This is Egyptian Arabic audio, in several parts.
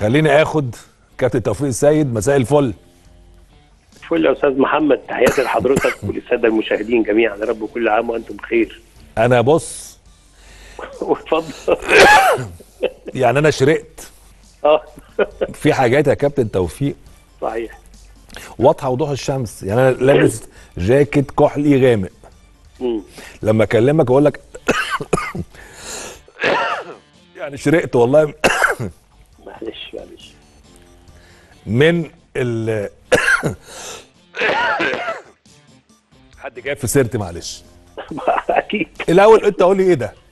خليني اخد كابتن توفيق السيد مساء الفل فل يا استاذ محمد تحياتي لحضرتك وللساده المشاهدين جميعا يا رب كل عام وانتم بخير انا بص واتفضل يعني انا شرقت اه في حاجات يا كابتن توفيق صحيح واضحه وضوح الشمس يعني انا لابس جاكيت كحلي غامق مم. لما اكلمك اقول لك يعني شرقت والله معلش معلش من ال حد جاي في سيرتي معلش اكيد الاول انت قول لي ايه ده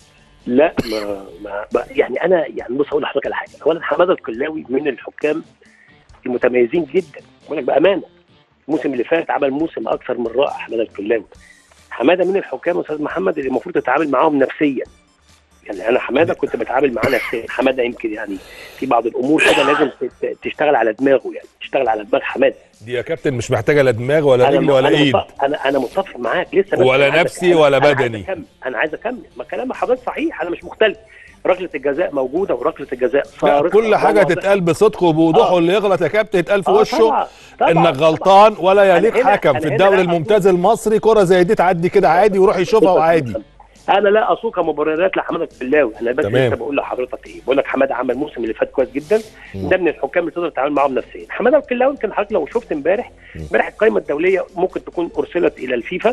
لا ما, ما ما- يعني انا يعني بص اقول لحضرتك على حاجه اولا حماده الكلاوي من الحكام المتميزين جدا بقول لك بامانه الموسم اللي فات عمل موسم اكثر من رائع حماده الكلاوي حماده من الحكام يا استاذ محمد اللي المفروض تتعامل معاهم نفسيا يعني انا حماده كنت بتعامل معاه نفسيا حماده يمكن يعني في بعض الامور كده لازم ت- تشتغل على دماغه يعني تشتغل على دماغ حماده دي يا كابتن مش محتاجه لا دماغ ولا رجل ولا أنا ايد متفق- انا انا متفق معاك لسه بس ولا أنا عايز نفسي أكمل. ولا أنا عايز بدني. أكمل. انا عايز اكمل ما كلام حضرتك صحيح انا مش مختلف ركله الجزاء موجوده وركله الجزاء لا صارت كل حاجه واضح. تتقال بصدق وبوضوح آه. واللي يغلط يا كابتن يتقال في آه، وشه طبعاً، طبعاً، انك طبعاً. غلطان ولا يليق أنا هنا- حكم أنا في هنا الدوري لا الممتاز المصري كره زي دي تعدي كده عادي ويروح يشوفها وعادي انا لا اسوق مبررات لحماده البلاوي انا بس تمام. لسه بقول لحضرتك ايه بقول لك حماده عمل الموسم اللي فات كويس جدا ده من الحكام اللي تقدر تتعامل معاهم نفسيا حماده الكلاوي يمكن حضرتك لو شفت امبارح امبارح القائمه الدوليه ممكن تكون ارسلت الى الفيفا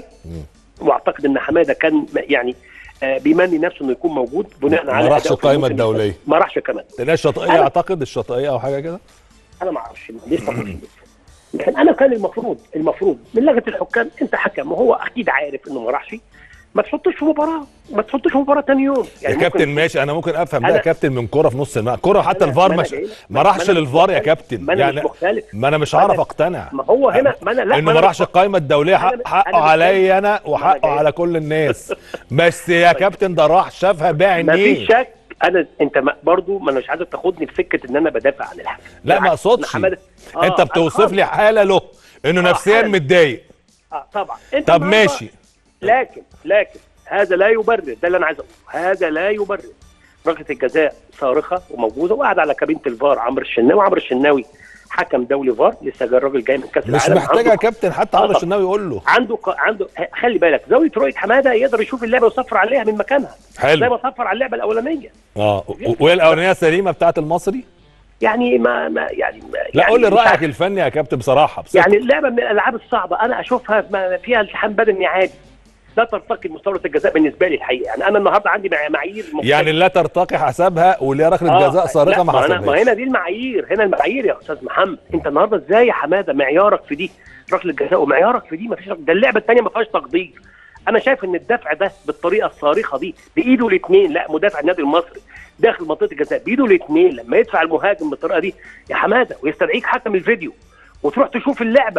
واعتقد ان حماده كان م- يعني آه، بيمني نفسه انه يكون موجود بناء ما على راحش أداؤه في القائمة الموسم اللي فات. الدولية. ما راحش كمان تلاقي الشاطئيه أنا- اعتقد الشاطئيه او حاجه كده انا ما اعرفش لسه ما أعرفش. لكن انا كان المفروض المفروض من لجنه الحكام انت حكم وهو اكيد عارف انه ما راحش ما تحطوش في مباراه ما تحطوش في مباراه ثاني يوم يا ممكن- كابتن ماشي انا ممكن افهم ده يا أنا- كابتن من كره في نص الملعب كره حتى أنا- الفار ما أنا مش جاي لك. ما راحش ما أنا للفار يا مختلف. كابتن ما أنا مش مختلف. ما انا مش ما هعرف أنا- اقتنع ما هو هنا ما انا لا انه ما أنا راحش مش- القائمه الدوليه أنا- حق أنا حقه مش عليا انا ما أنا وحقه جاي على لك. كل الناس بس يا كابتن ده راح شافها ما بعينيه فيش شك انا انت ما برضو ما انا مش عايزك تاخدني في سكه ان انا بدافع عن الحكم لا ما بالعكس، اقصدش أنا حمادة- آه، انت أنا بتوصف خالص. لي حاله له انه آه، نفسيا حالة. متضايق اه طبعا انت طب النهاردة- ماشي لكن لكن هذا لا يبرر ده اللي انا عايز اقوله هذا لا يبرر ركله الجزاء صارخه وموجوده وقاعد على كابينه الفار عمرو الشناوي عمرو الشناوي حكم دولي فار لسه جاي الراجل جاي من كاس مش العالم محتاجه يا عنده- كابتن حتى آه عمرو طبعا. الشناوي يقول له عنده ق- عنده خلي بالك زاويه رؤيه حماده يقدر يشوف اللعبه ويصفر عليها من مكانها حلو. زي ما صفر على اللعبه الاولانيه اه و- وهي الاولانيه سليمه بتاعت المصري يعني ما, ما يعني ما لا يعني قول لي مش رايك عارف. الفني يا كابتن بصراحه بصراحة. يعني اللعبه من الالعاب الصعبه انا اشوفها ما فيها التحام بدني عادي لا ترتقي لمستوى الجزاء بالنسبه لي الحقيقه يعني انا النهارده عندي مع- معايير مختلفة. يعني لا ترتقي حسابها واللي هي ركله آه، جزاء صارخه لا، ما ما, أنا- ما حسبهاش هنا دي المعايير هنا المعايير يا استاذ محمد انت النهارده ازاي يا حماده معيارك في دي ركله جزاء ومعيارك في دي ما فيش ده اللعبه الثانيه ما فيهاش تقدير انا شايف ان الدفع ده بالطريقه الصارخه دي بايده الاثنين لا مدافع النادي المصري داخل منطقه الجزاء بايده الاثنين لما يدفع المهاجم بالطريقه دي يا حماده ويستدعيك حكم الفيديو وتروح تشوف اللعبه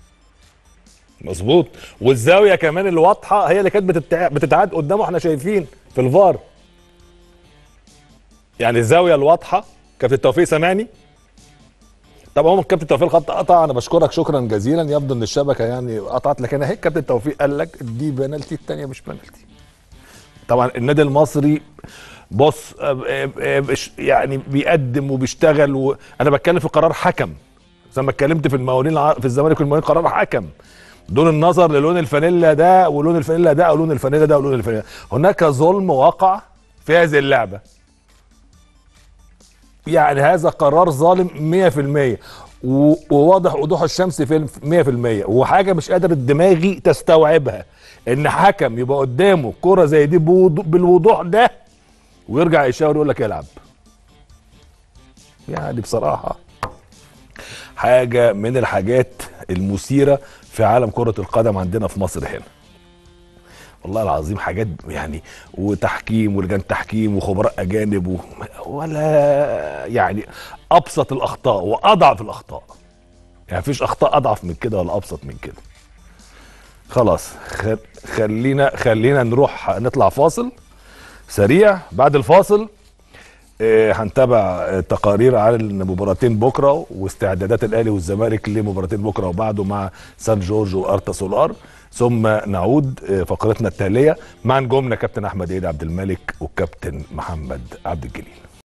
مظبوط والزاويه كمان الواضحه هي اللي كانت بتتع... بتتعاد قدامه احنا شايفين في الفار يعني الزاويه الواضحه كابتن توفيق سامعني طبعا هو كابتن توفيق الخط قطع انا بشكرك شكرا جزيلا يبدو ان الشبكه يعني قطعت لكن اهي كابتن توفيق قال لك دي بنالتي الثانيه مش بنالتي طبعا النادي المصري بص آه، آه، آه، بش- يعني بيقدم وبيشتغل و... انا بتكلم في قرار حكم زي ما اتكلمت في المقاولين الع- في الزمالك والمقاولين قرار حكم دون النظر للون الفانيلا ده ولون الفانيلا ده او لون الفانيلا ده ولون الفانيلا هناك ظلم وقع في هذه اللعبه يعني هذا قرار ظالم 100% و- وواضح وضوح الشمس في 100% وحاجه مش قادر دماغي تستوعبها ان حكم يبقى قدامه كره زي دي بوضو- بالوضوح ده ويرجع يشاور يقول لك العب يعني بصراحه حاجه من الحاجات المثيره في عالم كره القدم عندنا في مصر هنا والله العظيم حاجات يعني وتحكيم ولجان تحكيم وخبراء اجانب و... ولا يعني ابسط الاخطاء واضعف الاخطاء يعني مفيش اخطاء اضعف من كده ولا ابسط من كده خلاص خ... خلينا خلينا نروح نطلع فاصل سريع بعد الفاصل آه، هنتابع آه، تقارير عن المباراتين بكره واستعدادات الاهلي والزمالك لمباراتين بكره وبعده مع سان جورج وارتا سولار ثم نعود آه، فقرتنا التاليه مع نجومنا كابتن احمد عيد عبد الملك والكابتن محمد عبد الجليل